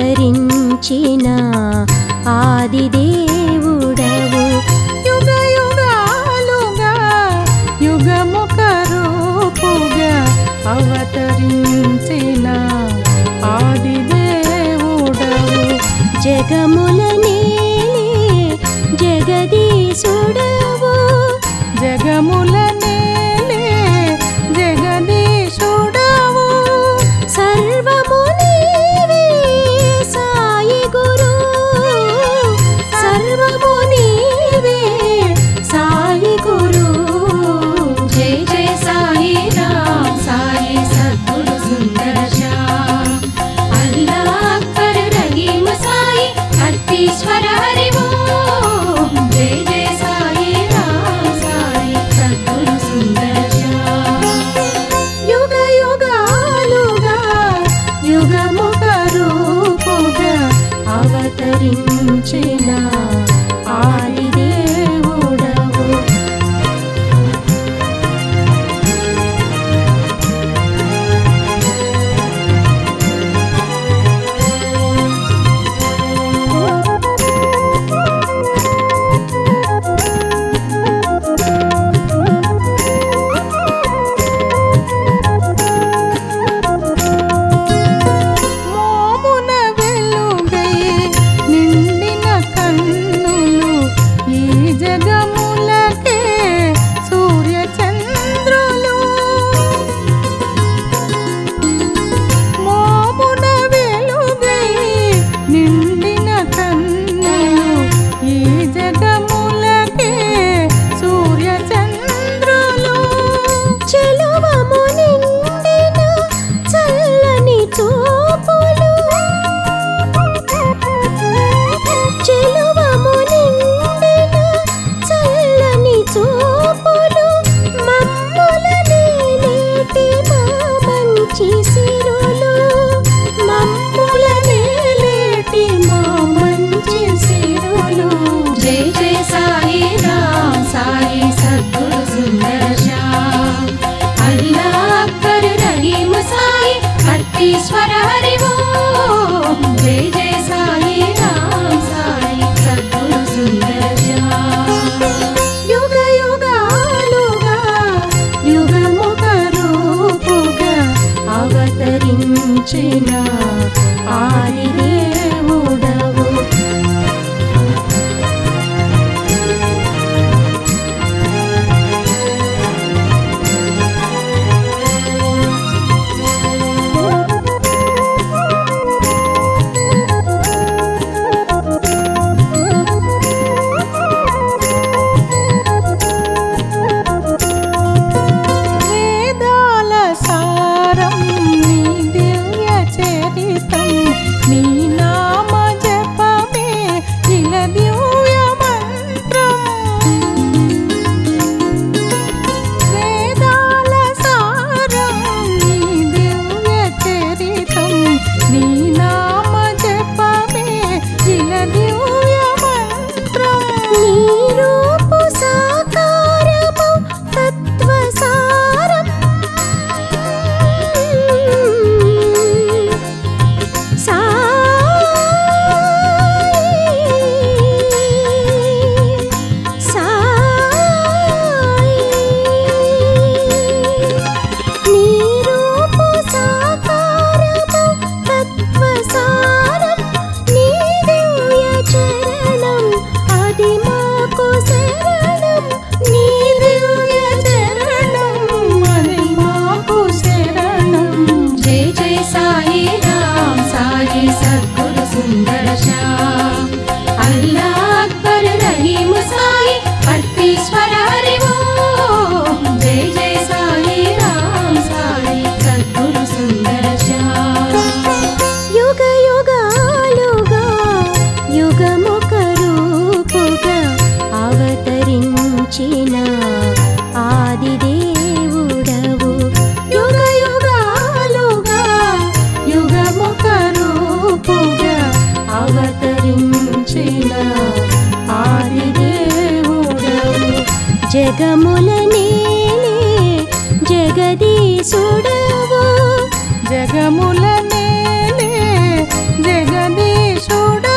అవతరించిన ఆదిదేవుడవు యుగ యుగాలుగా యుగముఖ రూపుగా అవతరించిన ఆదిదేవుడవు జగముల నేలే జగదీశుడవు జగముల నేలే జగదీశుడవు సర్వము నీవే సాయి గురు సర్వము నీవే సాయి గురు జై జై సాయి రామ్ సాయి సద్గురు సుందర శ్యామ్ అల్లా అక్బర్ రహీం సాయి అత్తీశ్వర హరి ఓం జై జై సాయి రామ్ సాయి సద్గురు సుందర శ్యామ్ యుగ యుగాలుగా యుగముఖ రూపుగా అవతరించిన ఆదిదేవుడవు మోమున వెలుగై నిండిన కన్నులు ఈ జగములకే సూర్య చంద్రులు మోమున వెలుగై నిండిన కన్నులు ఈ జగములకే సూర్య చంద్రులు చెలువము నిండిన చల్లని చూపులు చెలువము నిండిన చల్లని చూపులు మమ్ముల నేలేటి మా మంచి సిరులు మమ్ముల నేలేటి మా మంచి సిరులు జై జై సాయి రామ్ సాయి సద్గురు సుందర శ్యామ్ అల్లా అక్బర్ రహీం సాయి అత్తీశ్వర హరి ఓం జై జై సాయి రామ్ సాయి సద్గురు సుందర శ్యామ్ యుగ యుగాలుగా యుగముఖ రూపుగా అవతరించిన ఆదిదేవుడవు వేదాల సారం నీ దివ్య చరితం నీ నామ జపమే ఇల దివ్య మంత్రం వేదాల సారం నీ దివ్య చరితం నీ నామ జపమే ఇల దివ్య మంత్రం నీ రూపు సాకారము తత్వసారం నీ రూపు సాకారము తత్వసారం నీ దివ్య చరణం అది మాకు శరణం నీ దివ్య చరణం అది మాకు శరణం జై జై సాయి రామ్ సాయి సద్గురు సుందర శ్యామ్ అల్లా అక్బర్ రహీం సాయి అత్తీశ్వర హరి ఓం జై జై సాయి రామ్ సాయి సద్గురు సుందర శ్యామ్ యుగ యుగాలుగా యుగముఖ రూపుగా అవతరించిన ఆదిదేవుడవు యుగ యుగాలుగా యుగముఖ రూపుగా అవతరించిన ఆదిదేవుడవు జగముల నేలే జగదీశుడవు జగముల నేలే జగదీ ఈశోడా